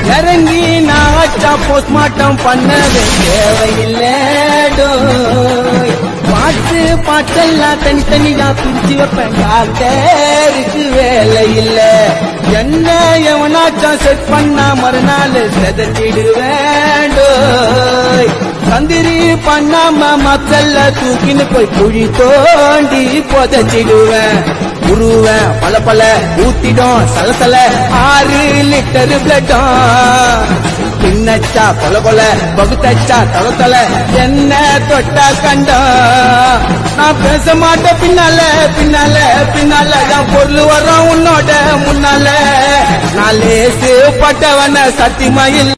இறங்கி நான் வச்சா போஸ்ட்மார்ட்டம் பண்ணவே தேவையில்லைடோய் பாட்டு பாட்டெல்லாம் தனித்தனியா பிரிச்சு வைப்பேன் டாக்டருக்கு வேலை இல்ல என்ன எவனாச்சும் செட் பண்ணா மறுநாள் செதச்சிடுவேண்டோய் தந்திரி பண்ணாம மக்கள்ல தூக்கின்னு போய் குழி தோண்டி புதைச்சிடுவேன் உருவேன் பல பல ஊத்திடும் சலசல ஆறு லிட்டர் பிளட்டும் பின்னச்சா கொல கொல பகுத்தச்சா தல தல என்ன தொட்டா கண்டம் நான் பேச மாட்டேன் பின்னால பின்னால பின்னால என் பொருள் வரும் உன்னோட முன்னால நான் லேசு பட்டவன சத்தியமா இல்ல